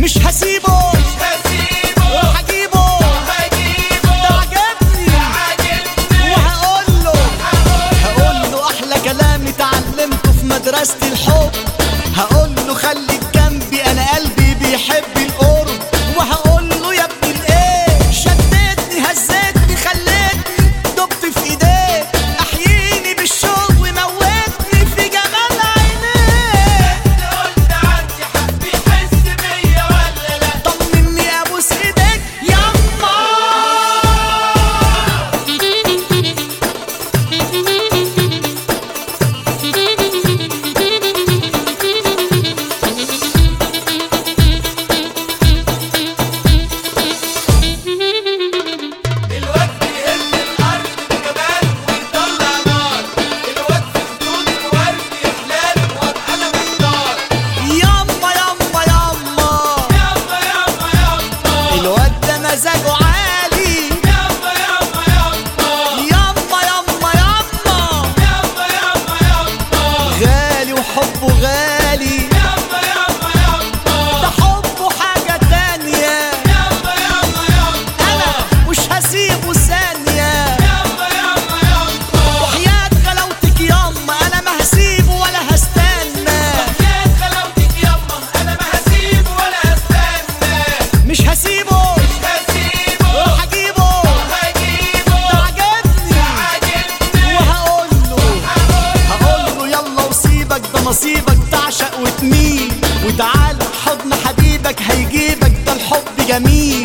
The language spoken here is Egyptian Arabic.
مش هسيبه وهجيبه ده عجبني وهقول له هقول له احلى كلام اتعلمته في مدرسة الحب هقول له خليك جنبي انا قلبي بيحب القرب وهقول له يا ابني الايه شدتني هزتني خلتني دبت في ايديك احييني بالشوق وموتني في جمال عينيك طمني ابوس ايديك يما الواد بيهز الارض بجمال ويطلع نار الواد في خدود الورد يحلال وابقى انا محتار يما يما يما ياما ياما ياما الواد ده مزاجه عالي ياما ياما ياما يما يما يما ياما ياما ياما غالي وحبه غالي ياما ياما ياما ده حبه حاجة تانية ياما ياما ياما أنا مش هسيبه ثانية ياما ياما ياما وحياة غلاوتك يما أنا ما هسيبه ولا هستنى يا خلاوتك ياما انا ما هسيبه ولا هستنى مش هسيبه هسيبه وهجيبه وهجيبه ده عجبني عاجبني وهقول له هقول له يلا وسيبك ده نصيبك تعشق وتميل وتعال حضن حبيبك هيجيبك ده الحب جميل